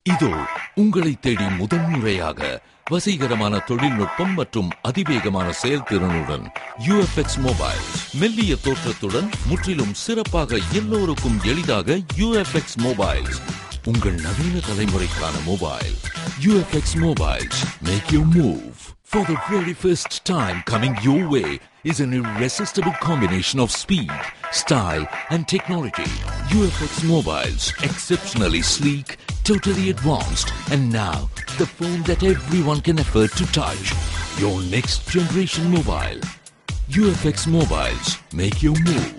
இதோ உங்களை தேடி முதன்முறையாக வசீகரமான தொழில்நுட்பம் மற்றும் அதிவேகமான செயல்திறனுடன் யூஎஃப்எக்ஸ் மொபைல் மெல்லிய தோற்றத்துடன் முற்றிலும் சிறப்பாக எல்லோருக்கும் எளிதாக யூஎஃப்எக்ஸ் மொபைல்ஸ் உங்கள் நவீன தலைமுறைக்கான mobile UFX mobiles make you move For the very first time coming your way is an irresistible combination of speed, style, and technology. UFX Mobiles, exceptionally sleek, totally advanced, and now the phone that everyone can afford to touch. Your next generation mobile. UFX Mobiles, make your move.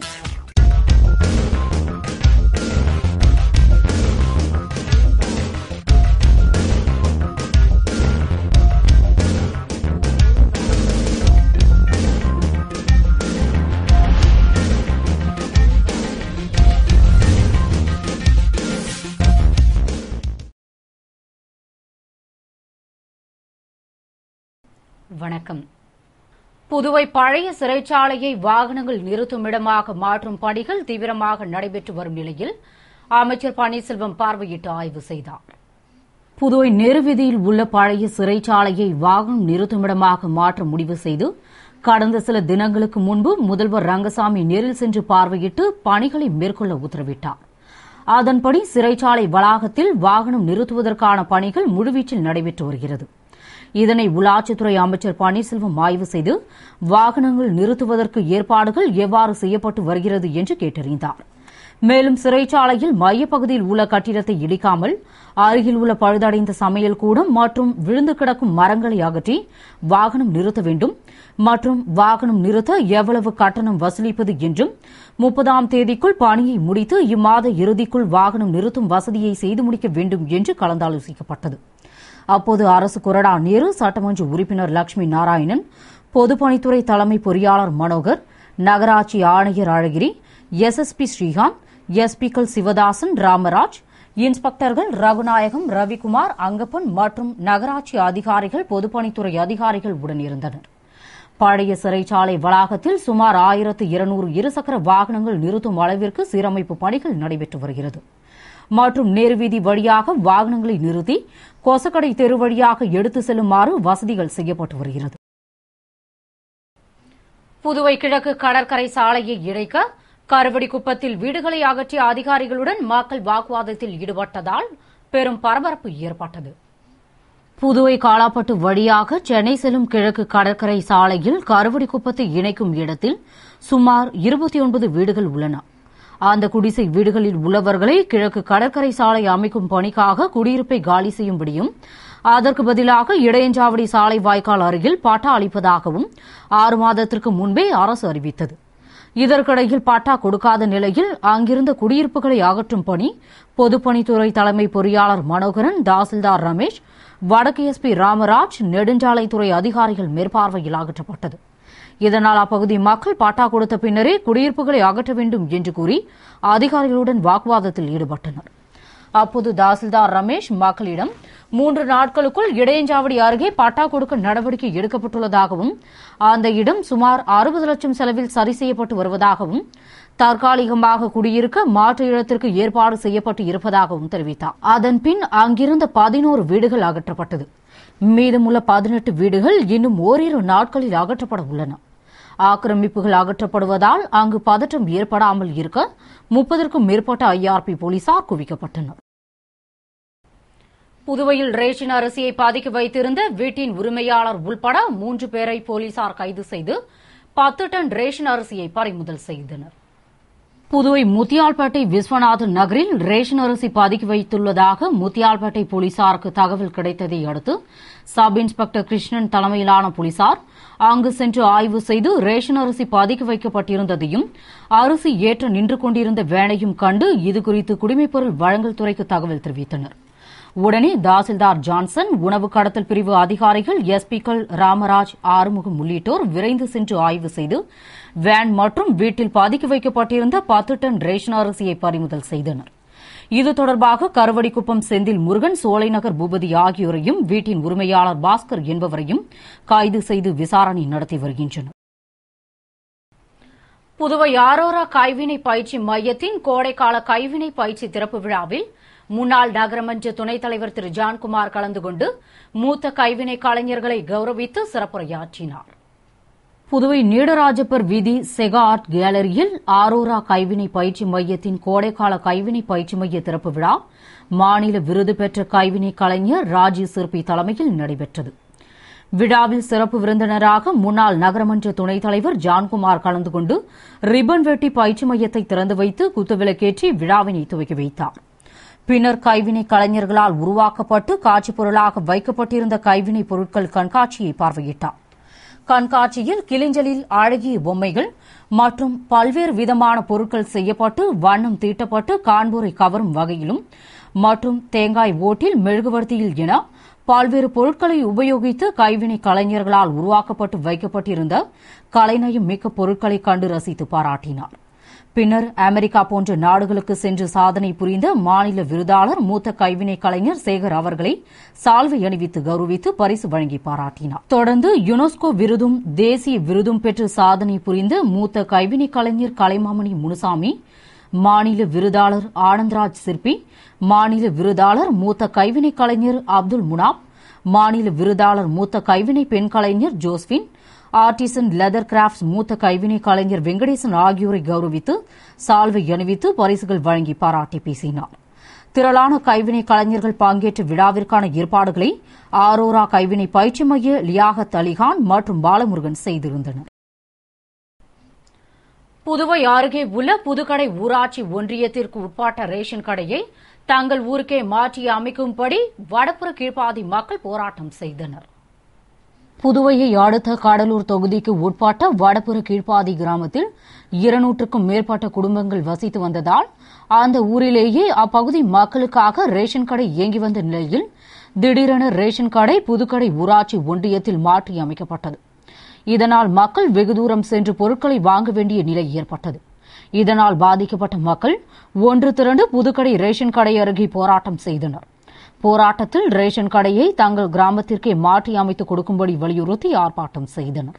வணக்கம் புதுவை பழைய சிறைச்சாலையை வாகனங்கள் நிறுத்தும் இடமாக மாற்றும் பணிகள் தீவிரமாக நடைபெற்று வரும் நிலையில் அமைச்சர் பன்னீர்செல்வம் பார்வையிட்டு ஆய்வு செய்தார் புதுவை நெருவீதியில் உள்ள பழைய சிறைச்சாலையை வாகனம் நிறுத்துமிடமாக மாற்ற முடிவு செய்து கடந்த சில தினங்களுக்கு முன்பு முதல்வர் ரங்கசாமி நேரில் சென்று பார்வையிட்டு பணிகளை மேற்கொள்ள உத்தரவிட்டார் அதன்படி சிறைச்சாலை வளாகத்தில் வாகனம் நிறுத்துவதற்கான பணிகள் முழுவீச்சில் நடைபெற்று வருகிறது இதனை உள்ளாட்சித்துறை அமைச்சர் பன்னீர்செல்வம் ஆய்வு செய்து வாகனங்கள் நிறுத்துவதற்கு ஏற்பாடுகள் எவ்வாறு செய்யப்பட்டு வருகிறது என்று கேட்டறிந்தார் மேலும் சிறைச்சாலையில் மையப்பகுதியில் உள்ள கட்டிடத்தை இடிக்காமல் அருகில் உள்ள பழுதடைந்த சமையல் கூடம் மற்றும் விழுந்து கிடக்கும் மரங்களை அகற்றி வாகனம் நிறுத்த வேண்டும் மற்றும் வாகனம் நிறுத்த எவ்வளவு கட்டணம் வசூலிப்பது என்றும் முப்பதாம் தேதிக்குள் பணியை முடித்து இம்மாத இறுதிக்குள் வாகனம் நிறுத்தும் வசதியை செய்து முடிக்க வேண்டும் என்று கலந்தாலோசிக்கப்பட்டது அப்போது அரசு கொறடா நேரு சட்டமன்ற உறுப்பினர் லட்சுமி நாராயணன் பொதுப்பணித்துறை தலைமை பொறியாளர் மனோகர் நகராட்சி ஆணையர் அழகிரி எஸ்எஸ்பி ஸ்ரீகாந்த் எஸ்பிக்கள் சிவதாசன் ராமராஜ் இன்ஸ்பெக்டர்கள் ரகுநாயகம் ரவிக்குமார் அங்கப்பன் மற்றும் நகராட்சி அதிகாரிகள் பொதுப்பணித்துறை அதிகாரிகள் உடனிருந்தனர் பழைய சிறைச்சாலை வளாகத்தில் சுமார் ஆயிரத்து இருநூறு இருசக்கர வாகனங்கள் நிறுத்தும் அளவிற்கு சீரமைப்பு பணிகள் நடைபெற்று வருகிறது மற்றும் நேருவீதி வழியாக வாகனங்களை நிறுத்தி கொசக்கடை தெரு வழியாக எடுத்து செல்லுமாறு வசதிகள் செய்யப்பட்டு வருகிறது புதுவை கிழக்கு கடற்கரை சாலையை இணைக்க கருவடிக்குப்பத்தில் வீடுகளை அகற்றிய அதிகாரிகளுடன் மக்கள் வாக்குவாதத்தில் ஈடுபட்டதால் பெரும் பரபரப்பு ஏற்பட்டது புதுவை காலாப்பட்டு வழியாக சென்னை செல்லும் கிழக்கு கடற்கரை சாலையில் கருவடிக்குப்பத்தை இணைக்கும் இடத்தில் சுமார் இருபத்தி ஒன்பது வீடுகள் உள்ளன அந்த குடிசை வீடுகளில் உள்ளவர்களை கிழக்கு கடற்கரை சாலை அமைக்கும் பணிக்காக குடியிருப்பை காலி செய்யும்படியும் அதற்கு பதிலாக இடையஞ்சாவடி சாலை வாய்க்கால் அருகில் பட்டா அளிப்பதாகவும் ஆறு மாதத்திற்கு முன்பே அரசு அறிவித்தது இதற்கிடையில் பட்டா கொடுக்காத நிலையில் அங்கிருந்த குடியிருப்புகளை அகற்றும் பணி பொதுப்பணித்துறை தலைமை பொறியாளர் மனோகரன் தாசில்தார் ரமேஷ் வடக்கு எஸ்பி ராமராஜ் நெடுஞ்சாலைத்துறை அதிகாரிகள் மேற்பார்வையில் அகற்றப்பட்டது இதனால் அப்பகுதி மக்கள் பட்டா கொடுத்த பின்னரே குடியிருப்புகளை அகற்ற வேண்டும் என்று கூறி அதிகாரிகளுடன் வாக்குவாதத்தில் ஈடுபட்டனர் அப்போது தாசில்தார் ரமேஷ் மக்களிடம் மூன்று நாட்களுக்குள் இடையஞ்சாவடி அருகே பட்டா கொடுக்க நடவடிக்கை எடுக்கப்பட்டுள்ளதாகவும் அந்த இடம் சுமார் அறுபது லட்சம் செலவில் சரி செய்யப்பட்டு வருவதாகவும் தற்காலிகமாக குடியிருக்க மாற்று இடத்திற்கு ஏற்பாடு செய்யப்பட்டு இருப்பதாகவும் தெரிவித்தார் அதன்பின் அங்கிருந்த பதினோரு வீடுகள் அகற்றப்பட்டது மீதமுள்ள பதினெட்டு வீடுகள் இன்னும் ஓரிரு நாட்களில் அகற்றப்பட உள்ளன ஆக்கிரமிப்புகள் அகற்றப்படுவதால் அங்கு பதற்றம் ஏற்படாமல் இருக்க முப்பதற்கும் மேற்பட்ட ஐஆர்பி போலீசார் குவிக்கப்பட்டனர் புதுவையில் ரேஷன் அரிசியை பதுக்கி வைத்திருந்த வீட்டின் உரிமையாளர் உள்பட மூன்று பேரை போலீசார் கைது செய்து பத்து டன் ரேஷன் அரிசியை பறிமுதல் செய்தனர் புதுவை முத்தியால்பேட்டை விஸ்வநாதன் நகரில் ரேஷன் அரிசி பதுக்கி வைத்துள்ளதாக முத்தியால்பேட்டை போலீசாருக்கு தகவல் கிடைத்ததை அடுத்து சப் இன்ஸ்பெக்டர் கிருஷ்ணன் தலைமையிலான போலீசார் அங்கு சென்று ஆய்வு செய்து ரேஷன் அரிசி பதுக்கி வைக்கப்பட்டிருந்ததையும் அரிசி ஏற்ற நின்று கொண்டிருந்த வேனையும் கண்டு இதுகுறித்து குடிமைப்பொருள் வழங்கல் துறைக்கு தகவல் தெரிவித்தனர் உடனே தாசில்தார் ஜான்சன் உணவு கடத்தல் பிரிவு அதிகாரிகள் எஸ்பிக்கள் ராமராஜ் ஆறுமுகம் உள்ளிட்டோர் விரைந்து சென்று ஆய்வு செய்து வேன் மற்றும் வீட்டில் பதுக்கி வைக்கப்பட்டிருந்த பத்து டன் ரேஷன் அரிசியை பறிமுதல் செய்தனர் இது தொடர்பாக கருவடிக்குப்பம் செந்தில் முருகன் சோலைநகர் பூபதி ஆகியோரையும் வீட்டின் உரிமையாளர் பாஸ்கர் என்பவரையும் கைது செய்து விசாரணை நடத்தி வருகின்றனர் புதுவை ஆரோரா கைவினை பயிற்சி மையத்தின் கோடைக்கால கைவினை பயிற்சி திறப்பு விழாவில் முன்னாள் நகரமன்ற துணைத் தலைவர் திரு ஜான்குமார் கலந்து கொண்டு மூத்த கைவினை கலைஞர்களை கௌரவித்து சிறப்புரையாற்றினார் புதுவை நீடராஜப்பர் வீதி செகா ஆர்ட் கேலரியில் ஆரோரா கைவினை பயிற்சி மையத்தின் கோடைக்கால கைவினை பயிற்சி மைய திறப்பு விழா மாநில விருது பெற்ற கைவினை கலைஞர் ராஜி சிற்பி தலைமையில் நடைபெற்றது விழாவில் சிறப்பு விருந்தினராக முன்னாள் நகரமன்ற துணைத் தலைவர் ஜான்குமார் கலந்து கொண்டு ரிப்பன் வெட்டி பயிற்சி மையத்தை திறந்து வைத்து குத்துவிளக்கேற்றி விழாவினை துவக்கி வைத்தார் பின்னர் கைவினை கலைஞர்களால் உருவாக்கப்பட்டு காட்சிப் பொருளாக வைக்கப்பட்டிருந்த கைவினை பொருட்கள் கண்காட்சியை பார்வையிட்டார் கண்காட்சியில் கிளிஞ்சலில் அழகிய பொம்மைகள் மற்றும் பல்வேறு விதமான பொருட்கள் செய்யப்பட்டு வண்ணம் தீட்டப்பட்டு காண்போரை கவரும் வகையிலும் மற்றும் தேங்காய் ஓட்டில் மெழுகுவர்த்தியில் என பல்வேறு பொருட்களை உபயோகித்து கைவினை கலைஞர்களால் உருவாக்கப்பட்டு வைக்கப்பட்டிருந்த கலைநயம் மிக்க பொருட்களை கண்டு ரசித்து பாராட்டினார் பின்னர் அமெரிக்கா போன்ற நாடுகளுக்கு சென்று சாதனை புரிந்த மாநில விருதாளர் மூத்த கைவினை கலைஞர் சேகர் அவர்களை சால்வை அணிவித்து கௌரவித்து பரிசு வழங்கி பாராட்டினார் தொடர்ந்து யுனெஸ்கோ விருதும் தேசிய விருதும் பெற்று சாதனை புரிந்த மூத்த கைவினை கலைஞர் கலைமாமணி முனுசாமி மாநில விருதாளர் ஆனந்த்ராஜ் சிற்பி மாநில விருதாளர் மூத்த கைவினை கலைஞர் அப்துல் முனாப் மாநில விருதாளர் மூத்த கைவினை பெண் கலைஞர் ஜோஸ்பின் ஆர்டிசன் லெதர் கிராப்ட்ஸ் மூத்த கைவினை கலைஞர் வெங்கடேசன் ஆகியோரை கௌரவித்து சால்வை அணிவித்து பரிசுகள் வழங்கி பாராட்டி பேசினார் திரளான கைவினை கலைஞர்கள் பங்கேற்ற விழாவிற்கான ஏற்பாடுகளை ஆரோரா கைவினை பயிற்சி மைய லியாகத் அலிகான் மற்றும் பாலமுருகன் செய்திருந்தனர் புதுவை அருகே உள்ள புதுக்கடை ஊராட்சி ஒன்றியத்திற்கு உட்பட்ட ரேஷன் கடையை தங்கள் ஊருக்கே மாற்றி அமைக்கும்படி வடப்புற கீழ்ப்பாதி மக்கள் போராட்டம் செய்தனர் புதுவையை அடுத்த கடலூர் தொகுதிக்கு உட்பட்ட வடப்புற கீழ்ப்பாதி கிராமத்தில் இருநூற்றுக்கும் மேற்பட்ட குடும்பங்கள் வசித்து வந்ததால் அந்த ஊரிலேயே அப்பகுதி மக்களுக்காக ரேஷன் கடை இயங்கி வந்த நிலையில் திடீரென ரேஷன் கடை புதுக்கடை ஊராட்சி ஒன்றியத்தில் மாற்றி அமைக்கப்பட்டது இதனால் மக்கள் வெகு தூரம் சென்று பொருட்களை வாங்க வேண்டிய நிலை ஏற்பட்டது இதனால் பாதிக்கப்பட்ட மக்கள் ஒன்று திரண்டு புதுக்கடை ரேஷன் கடை அருகே போராட்டம் செய்தனர் போராட்டத்தில் ரேஷன் கடையை தங்கள் கிராமத்திற்கே மாற்றி அமைத்து கொடுக்கும்படி வலியுறுத்தி ஆர்ப்பாட்டம் செய்தனர்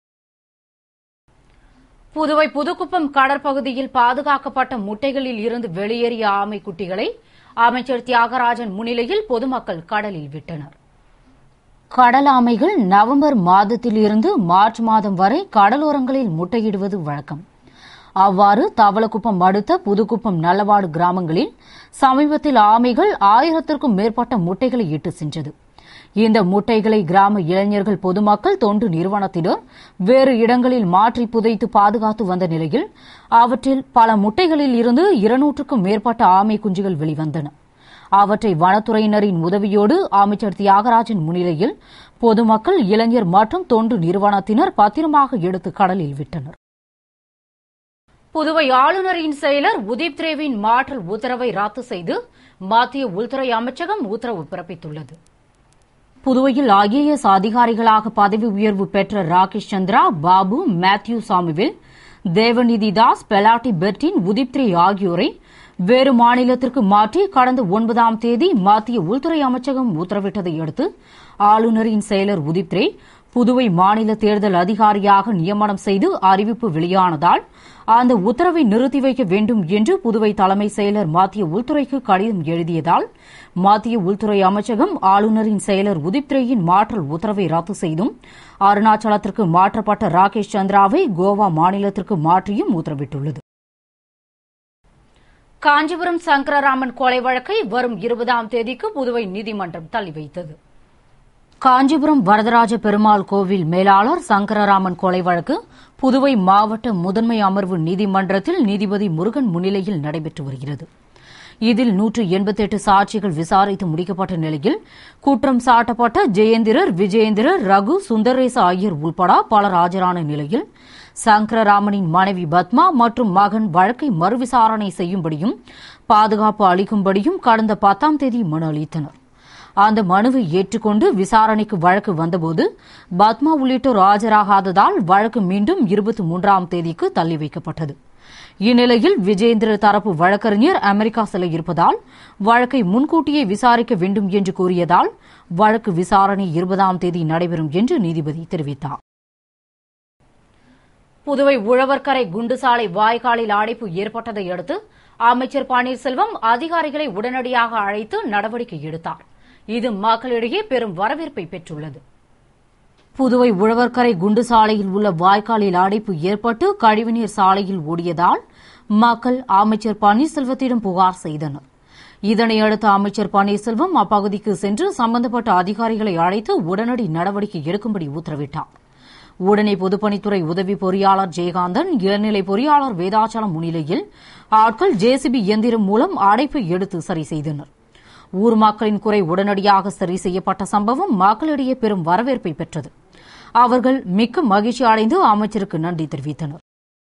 புதுவை புதுக்குப்பம் கடற்பகுதியில் பாதுகாக்கப்பட்ட முட்டைகளில் இருந்து வெளியேறிய ஆமை குட்டிகளை அமைச்சர் தியாகராஜன் முன்னிலையில் பொதுமக்கள் கடலில் விட்டனர் கடல் ஆமைகள் நவம்பர் மாதத்தில் இருந்து மார்ச் மாதம் வரை கடலோரங்களில் முட்டையிடுவது வழக்கம் அவ்வாறு தவளக்குப்பம் அடுத்த புதுக்குப்பம் நல்லவாடு கிராமங்களில் சமீபத்தில் ஆமைகள் ஆயிரத்திற்கும் மேற்பட்ட முட்டைகளை இட்டு சென்றது இந்த முட்டைகளை கிராம இளைஞர்கள் பொதுமக்கள் தொண்டு நிறுவனத்தினர் வேறு இடங்களில் மாற்றி புதைத்து பாதுகாத்து வந்த நிலையில் அவற்றில் பல முட்டைகளில் இருந்து இருநூற்றுக்கும் மேற்பட்ட ஆமை குஞ்சுகள் வெளிவந்தன அவற்றை வனத்துறையினரின் உதவியோடு அமைச்சர் தியாகராஜன் முன்னிலையில் பொதுமக்கள் இளைஞர் மற்றும் தொண்டு நிறுவனத்தினர் பத்திரமாக எடுத்து கடலில் விட்டனர் புதுவை ஆளுநரின் செயலர் உதிப் திரேவின் மாற்றல் உத்தரவை ரத்து செய்து மத்திய உள்துறை அமைச்சகம் உத்தரவு பிறப்பித்துள்ளது புதுவையில் ஐஏஎஸ் அதிகாரிகளாக பதவி உயர்வு பெற்ற ராகேஷ் சந்திரா பாபு மேத்யூ சாமுவேல் தேவநிதி தாஸ் பெலாட்டி பெர்டின் உதிப் திரே ஆகியோரை வேறு மாநிலத்திற்கு மாற்றி கடந்த ஒன்பதாம் தேதி மத்திய உள்துறை அமைச்சகம் உத்தரவிட்டதை அடுத்து ஆளுநரின் செயலர் உதிப் திரே புதுவை மாநில தேர்தல் அதிகாரியாக நியமனம் செய்து அறிவிப்பு வெளியானதால் அந்த உத்தரவை நிறுத்தி வைக்க வேண்டும் என்று புதுவை தலைமை செயலர் மத்திய உள்துறைக்கு கடிதம் எழுதியதால் மத்திய உள்துறை அமைச்சகம் ஆளுநரின் செயலர் உதிப் திரேயின் மாற்றல் உத்தரவை ரத்து செய்தும் அருணாச்சலத்திற்கு மாற்றப்பட்ட ராகேஷ் சந்திராவை கோவா மாநிலத்திற்கு மாற்றியும் உத்தரவிட்டுள்ளது காஞ்சிபுரம் சங்கரராமன் கொலை வழக்கை வரும் இருபதாம் தேதிக்கு புதுவை நீதிமன்றம் தள்ளி வைத்தது காஞ்சிபுரம் வரதராஜ பெருமாள் கோவில் மேலாளர் சங்கரராமன் கொலை வழக்கு புதுவை மாவட்ட முதன்மை அமர்வு நீதிமன்றத்தில் நீதிபதி முருகன் முன்னிலையில் நடைபெற்று வருகிறது இதில் நூற்று எண்பத்தெட்டு சாட்சிகள் விசாரித்து முடிக்கப்பட்ட நிலையில் குற்றம் சாட்டப்பட்ட ஜெயேந்திரர் விஜயேந்திரர் ரகு சுந்தரேச ஐயர் உள்பட பலர் ஆஜரான நிலையில் சங்கரராமனின் மனைவி பத்மா மற்றும் மகன் வழக்கை மறுவிசாரணை செய்யும்படியும் பாதுகாப்பு அளிக்கும்படியும் கடந்த பத்தாம் தேதி மனு அளித்தனர் அந்த மனுவை ஏற்றுக்கொண்டு விசாரணைக்கு வழக்கு வந்தபோது பத்மா உள்ளிட்டோர் ஆஜராகாததால் வழக்கு மீண்டும் இருபத்தி மூன்றாம் தேதிக்கு தள்ளி வைக்கப்பட்டது இந்நிலையில் விஜேந்திர தரப்பு வழக்கறிஞர் அமெரிக்கா செல்ல இருப்பதால் வழக்கை முன்கூட்டியே விசாரிக்க வேண்டும் என்று கூறியதால் வழக்கு விசாரணை இருபதாம் தேதி நடைபெறும் என்று நீதிபதி தெரிவித்தார் புதுவை உழவர்கரை குண்டுசாலை வாய்க்காலில் அடைப்பு ஏற்பட்டதை அடுத்து அமைச்சர் பன்னீர்செல்வம் அதிகாரிகளை உடனடியாக அழைத்து நடவடிக்கை எடுத்தார் இது மக்களிடையே பெரும் வரவேற்பை பெற்றுள்ளது புதுவை உழவர்கரை குண்டு சாலையில் உள்ள வாய்க்காலில் அடைப்பு ஏற்பட்டு கழிவுநீர் சாலையில் ஓடியதால் மக்கள் அமைச்சர் பன்னீர்செல்வத்திடம் புகார் செய்தனர் இதனையடுத்து அமைச்சர் பன்னீர்செல்வம் அப்பகுதிக்கு சென்று சம்பந்தப்பட்ட அதிகாரிகளை அழைத்து உடனடி நடவடிக்கை எடுக்கும்படி உத்தரவிட்டார் உடனே பொதுப்பணித்துறை உதவி பொறியாளர் ஜெயகாந்தன் இளநிலை பொறியாளர் வேதாச்சலம் முன்னிலையில் ஆட்கள் ஜேசிபி இயந்திரம் மூலம் அடைப்பை எடுத்து சரி செய்தனர் ஊர் மக்களின் குறை உடனடியாக சரி செய்யப்பட்ட சம்பவம் மக்களிடையே பெரும் வரவேற்பை பெற்றது அவர்கள் மிக்க மகிழ்ச்சி அடைந்து அமைச்சருக்கு நன்றி தெரிவித்தனர்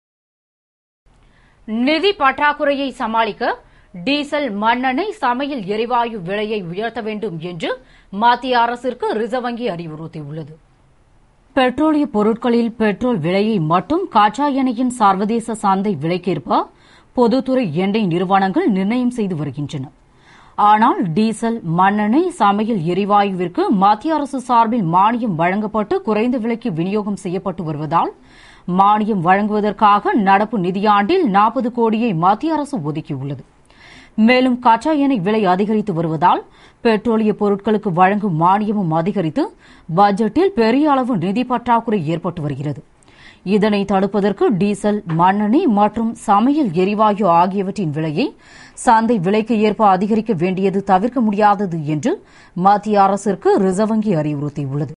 நிதி பற்றாக்குறையை சமாளிக்க டீசல் மண்ணெண்ணெய் சமையல் எரிவாயு விலையை உயர்த்த வேண்டும் என்று மத்திய அரசிற்கு ரிசர்வ் வங்கி அறிவுறுத்தியுள்ளது பெட்ரோலிய பொருட்களில் பெட்ரோல் விலையை மட்டும் கச்சா எண்ணெயின் சர்வதேச சந்தை விலைக்கேற்ப பொதுத்துறை எண்ணெய் நிறுவனங்கள் நிர்ணயம் செய்து வருகின்றன ஆனால் டீசல் மண்ணெண்ணெய் சமையல் எரிவாயுவிற்கு மத்திய அரசு சார்பில் மானியம் வழங்கப்பட்டு குறைந்த விலைக்கு விநியோகம் செய்யப்பட்டு வருவதால் மானியம் வழங்குவதற்காக நடப்பு நிதியாண்டில் நாற்பது கோடியை மத்திய அரசு ஒதுக்கியுள்ளது மேலும் கச்சா எண்ணெய் விலை அதிகரித்து வருவதால் பெட்ரோலிய பொருட்களுக்கு வழங்கும் மானியமும் அதிகரித்து பட்ஜெட்டில் பெரிய அளவு நிதி பற்றாக்குறை ஏற்பட்டு வருகிறது இதனை தடுப்பதற்கு டீசல் மண்ணெண்ணெய் மற்றும் சமையல் எரிவாயு ஆகியவற்றின் விலையை சந்தை விலைக்கு ஏற்ப அதிகரிக்க வேண்டியது தவிர்க்க முடியாதது என்று மத்திய அரசிற்கு ரிசர்வ் வங்கி அறிவுறுத்தியுள்ளது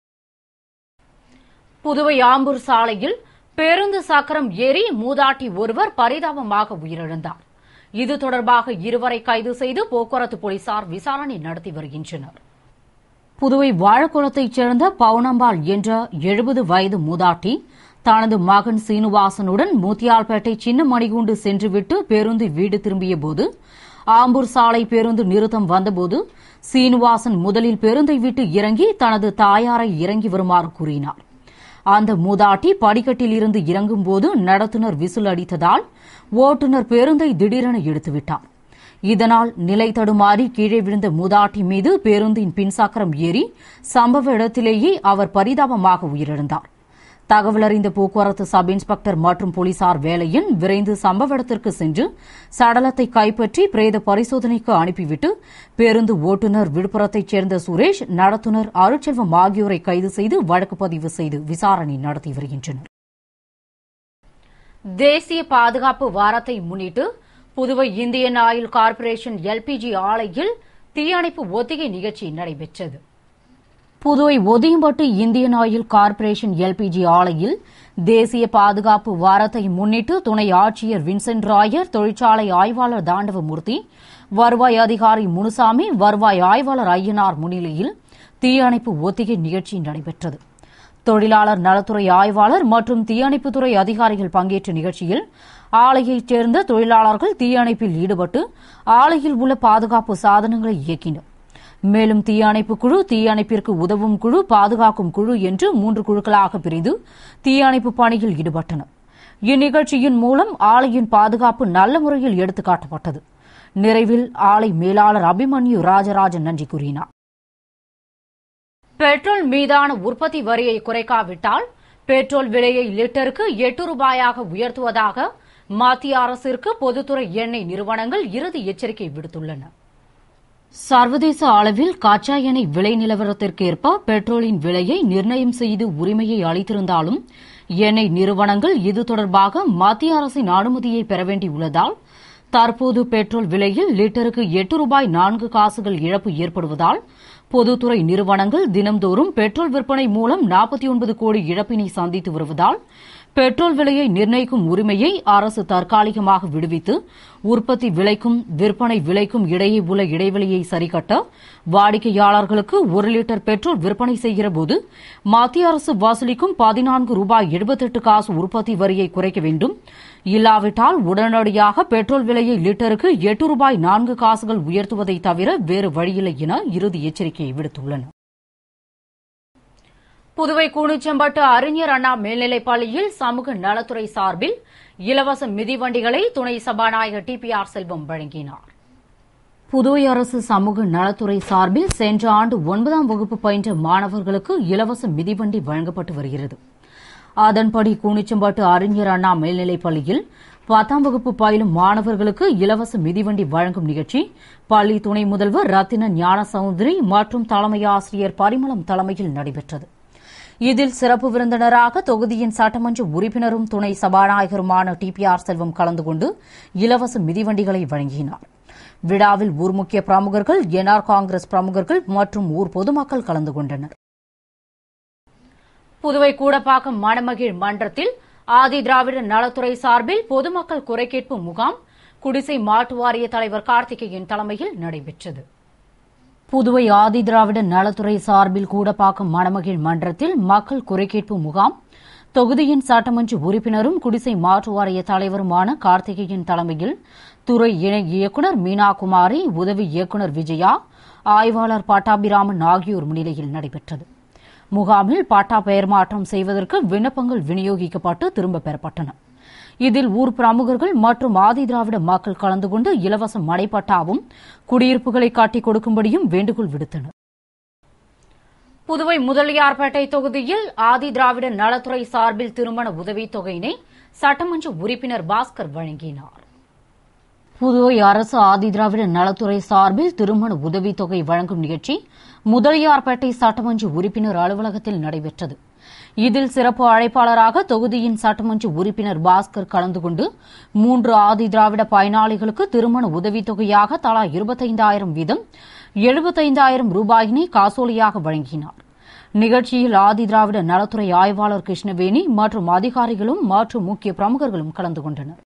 புதுவை ஆம்பூர் சாலையில் பேருந்து சக்கரம் ஏறி மூதாட்டி ஒருவர் பரிதாபமாக உயிரிழந்தார் இது தொடர்பாக இருவரை கைது செய்து போக்குவரத்து போலீசார் விசாரணை நடத்தி வருகின்றனர் புதுவை வாழக்குளத்தைச் சேர்ந்த பவுனம்பாள் என்ற எழுபது வயது மூதாட்டி தனது மகன் சீனிவாசனுடன் மூத்தியால்பேட்டை சின்ன மணிகுண்டு சென்றுவிட்டு பேருந்து வீடு திரும்பியபோது ஆம்பூர் சாலை பேருந்து நிறுத்தம் வந்தபோது சீனிவாசன் முதலில் பேருந்தை விட்டு இறங்கி தனது தாயாரை இறங்கி வருமாறு கூறினார் அந்த மூதாட்டி படிக்கட்டில் இருந்து இறங்கும்போது நடத்துனர் விசில் அடித்ததால் ஓட்டுநர் பேருந்தை திடீரென எடுத்துவிட்டார் இதனால் நிலை தடுமாறி கீழே விழுந்த மூதாட்டி மீது பேருந்தின் பின்சக்கரம் ஏறி சம்பவ இடத்திலேயே அவர் பரிதாபமாக உயிரிழந்தார் தகவல் அறிந்த போக்குவரத்து சப் இன்ஸ்பெக்டர் மற்றும் போலீசார் வேலையின் விரைந்து சம்பவ இடத்திற்கு சென்று சடலத்தை கைப்பற்றி பிரேத பரிசோதனைக்கு அனுப்பிவிட்டு பேருந்து ஓட்டுநர் விழுப்புரத்தைச் சேர்ந்த சுரேஷ் நடத்துனர் அருட்செல்வம் ஆகியோரை கைது செய்து வழக்கு பதிவு செய்து விசாரணை நடத்தி வருகின்றனர் தேசிய பாதுகாப்பு வாரத்தை முன்னிட்டு Puduvai Indian Oil Corporation LPG ஆலையில் தீயணைப்பு ஒத்திகை நிகழ்ச்சி நடைபெற்றது Puduvai Odiyampattu Indian Oil Corporation LPG ஆலையில் தேசிய பாதுகாப்பு வாரத்தை முன்னிட்டு துணை ஆட்சியர் வின்சென்ட் ராயர் தொழிற்சாலை ஆய்வாளர் தாண்டவமூர்த்தி வருவாய் அதிகாரி முனுசாமி வருவாய் ஆய்வாளர் ஐயனார் முன்னிலையில் தீயணைப்பு ஒத்திகை நிகழ்ச்சி நடைபெற்றது தொழிலாளர் நலத்துறை ஆய்வாளர் மற்றும் தீயணைப்புத்துறை அதிகாரிகள் பங்கேற்ற நிகழ்ச்சியில் ஆலையைச் சேர்ந்த தொழிலாளர்கள் தீயணைப்பில் ஈடுபட்டு ஆலையில் உள்ள பாதுகாப்பு சாதனங்களை இயக்கினர் மேலும் தீயணைப்பு குழு தீயணைப்பிற்கு உதவும் குழு பாதுகாக்கும் குழு என்று மூன்று குழுக்களாக பிரிந்து தீயணைப்பு பணியில் ஈடுபட்டனர் இந்நிகழ்ச்சியின் மூலம் ஆலையின் பாதுகாப்பு நல்ல முறையில் எடுத்துக்காட்டப்பட்டது நிறைவில் ஆலை மேலாளர் அபிமன்யு ராஜராஜன் நன்றி கூறினார் பெட்ரோல் மீதான உற்பத்தி வரியை குறைக்காவிட்டால் பெட்ரோல் விலையை லிட்டருக்கு எட்டு ரூபாயாக உயர்த்துவதாக மத்திய அரசிற்கு பொதுத்துறை எண்ணெய் நிறுவனங்கள் இறுதி எச்சரிக்கை விடுத்துள்ளன சர்வதேச அளவில் கச்சா எண்ணெய் விலை நிலவரத்திற்கேற்ப பெட்ரோலின் விலையை நிர்ணயம் செய்து உரிமையை அளித்திருந்தாலும் எண்ணெய் நிறுவனங்கள் இது தொடர்பாக மத்திய அரசின் அனுமதியை பெற வேண்டியுள்ளதால் தற்போது பெட்ரோல் விலையில் லிட்டருக்கு எட்டு ரூபாய் நான்கு காசுகள் இழப்பு ஏற்படுவதால் பொதுத்துறை நிறுவனங்கள் தினம்தோறும் பெட்ரோல் விற்பனை மூலம் நாற்பத்தி ஒன்பது கோடி இழப்பினை சந்தித்து வருவதால் பெட்ரோல் விலையை நிர்ணயிக்கும் உரிமையை அரசு தற்காலிகமாக விடுவித்து உற்பத்தி விலைக்கும் விற்பனை விலைக்கும் இடையே உள்ள இடைவெளியை சரிகட்ட வாடிக்கையாளர்களுக்கு ஒரு லிட்டர் பெட்ரோல் விற்பனை செய்கிறபோது மத்திய அரசு வசூலிக்கும் பதினான்கு ரூபாய் எழுபத்தெட்டு காசு உற்பத்தி வரியை குறைக்க வேண்டும் இல்லாவிட்டால் உடனடியாக பெட்ரோல் விலையை லிட்டருக்கு எட்டு ரூபாய் நான்கு காசுகள் உயர்த்துவதை தவிர வேறு வழியில்லை என இறுதி எச்சரிக்கையை விடுத்துள்ளன புதுவை கூணுச்சம்பட்டு அறிஞர் அண்ணா மேல்நிலைப் பள்ளியில் சமூக நலத்துறை சார்பில் இலவச மிதிவண்டிகளை துணை சபாநாயகர் டி பி ஆர் செல்வம் வழங்கினார் புதுவை அரசு சமூக நலத்துறை சார்பில் சென்ற ஆண்டு ஒன்பதாம் வகுப்பு பயின்ற மாணவர்களுக்கு இலவச மிதிவண்டி வழங்கப்பட்டு வருகிறது அதன்படி கூனிச்சம்பட்டு அறிஞர் அண்ணா மேல்நிலைப் பள்ளியில் பத்தாம் வகுப்பு பயிலும் மாணவர்களுக்கு இலவச மிதிவண்டி வழங்கும் நிகழ்ச்சி பள்ளி துணை முதல்வர் ரத்தின ஞான சௌந்தரி மற்றும் தலைமை ஆசிரியர் பரிமளம் தலைமையில் நடைபெற்றது இதில் சிறப்பு விருந்தினராக தொகுதியின் சட்டமன்ற உறுப்பினரும் துணை சபாநாயகருமான டி பி ஆர் செல்வம் கலந்து கொண்டு இலவச மிதிவண்டிகளை வழங்கினார் விழாவில் ஊர் முக்கிய பிரமுகர்கள் என்ஆர் காங்கிரஸ் பிரமுகர்கள் மற்றும் ஊர் பொதுமக்கள் கலந்து கொண்டனர் புதுவை கூடப்பாக்கம் மணமகிழ் மன்றத்தில் ஆதி திராவிட நலத்துறை சார்பில் பொதுமக்கள் குறை கேட்பு முகாம் குடிசை மாட்டு வாரிய தலைவர் கார்த்திகேயன் தலைமையில் நடைபெற்றது புதுவை ஆதி திராவிட நலத்துறை சார்பில் கூடப்பாக்கம் மணமகிழ் மன்றத்தில் மக்கள் குறை கேட்பு முகாம் தொகுதியின் சட்டமன்ற உறுப்பினரும் குடிசை மாற்று வாரிய தலைவருமான கார்த்திகேயன் தலைமையில் துறை இணை இயக்குநர் மீனாகுமாரி உதவி இயக்குநர் விஜயா ஆய்வாளர் பட்டாபிராமன் ஆகியோர் முன்னிலையில் நடைபெற்றது முகாமில் பட்டா பெயர் மாற்றம் செய்வதற்கு விண்ணப்பங்கள் விநியோகிக்கப்பட்டு திரும்பப் பெறப்பட்டன இதில் ஊர் பிரமுகர்கள் மற்றும் ஆதி திராவிட மக்கள் கலந்து கொண்டு இலவச மடைப்பட்டாவும் குடியிருப்புகளை காட்டிக் கொடுக்கும்படியும் வேண்டுகோள் விடுத்தனர் புதுவை முதலியார்பேட்டை தொகுதியில் ஆதி திராவிட நலத்துறை சார்பில் திருமண உதவித் தொகையினை சட்டமன்ற உறுப்பினர் பாஸ்கர் வழங்கினார் புதுவை அரசு ஆதி திராவிட நலத்துறை சார்பில் திருமண உதவித் தொகை வழங்கும் நிகழ்ச்சி முதலியார்பேட்டை சட்டமன்ற உறுப்பினர் அலுவலகத்தில் நடைபெற்றது இதில் சிறப்பு அழைப்பாளராக தொகுதியின் சட்டமன்ற உறுப்பினர் பாஸ்கர் கலந்து கொண்டு மூன்று ஆதி திராவிட பயனாளிகளுக்கு திருமண உதவித் தொகையாக தலா இருபத்தைந்தாயிரம் வீதம் எழுபத்தைந்தாயிரம் ரூபாயினை காசோலியாக வழங்கினார் நிகழ்ச்சியில் ஆதி திராவிட நலத்துறை ஆய்வாளர் கிருஷ்ணவேணி மற்றும் அதிகாரிகளும் மற்றும் முக்கிய பிரமுகர்களும் கலந்து கொண்டனர்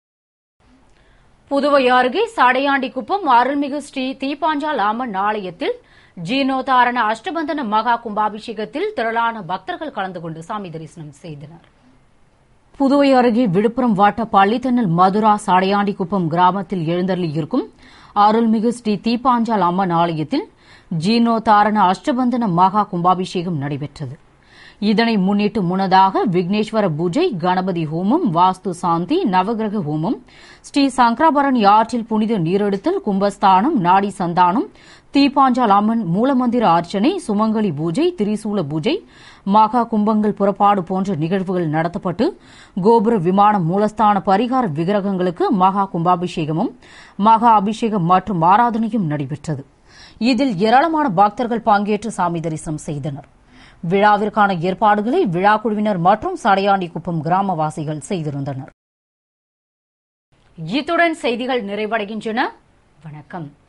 புதுவை அருகே சடையாண்டிக்குப்பம் அருள்மிகு ஸ்ரீ தீப்பாஞ்சால் அம்மன் ஆலயத்தில் ஜீர்ணோதாரண அஷ்டபந்தன மகா கும்பாபிஷேகத்தில் திரளான பக்தர்கள் கலந்து கொண்டு சாமி தரிசனம் செய்தனர் புதுவை அருகே விழுப்புரம் வாட்ட பள்ளித்தன்னல் மதுரா சடையாண்டிக்குப்பம் கிராமத்தில் எழுந்தருளியிருக்கும் அருள்மிகு ஸ்ரீ தீப்பாஞ்சால் அம்மன் ஆலயத்தில் ஜீர்ணோதாரண அஷ்டபந்தன மகா கும்பாபிஷேகம் நடைபெற்றது இதனை முன்னிட்டு முன்னதாக விக்னேஸ்வர பூஜை கணபதி ஹோமம் வாஸ்து சாந்தி நவகிரக ஹோமம் ஸ்ரீ சங்கராபரணி ஆற்றில் புனித நீரெடுத்தல் கும்பஸ்தானம் நாடி சந்தானம் தீப்பாஞ்சால் அம்மன் மூலமந்திர அர்ச்சனை சுமங்கலி பூஜை திரிசூல பூஜை மகா கும்பங்கள் புறப்பாடு போன்ற நிகழ்வுகள் நடத்தப்பட்டு கோபுர விமானம் மூலஸ்தான பரிகார விக்கிரகங்களுக்கு மகா கும்பாபிஷேகமும் மகா அபிஷேகம் மற்றும் ஆராதனையும் நடைபெற்றது இதில் ஏராளமான பக்தர்கள் பங்கேற்று சாமி தரிசனம் செய்தனர் விழாவிற்கான ஏற்பாடுகளை விழா குழுவினர் மற்றும் சடையாண்டிக்குப்பம் கிராமவாசிகள் செய்திருந்தனர் இத்துடன் செய்திகள் நிறைவடைகின்றன வணக்கம்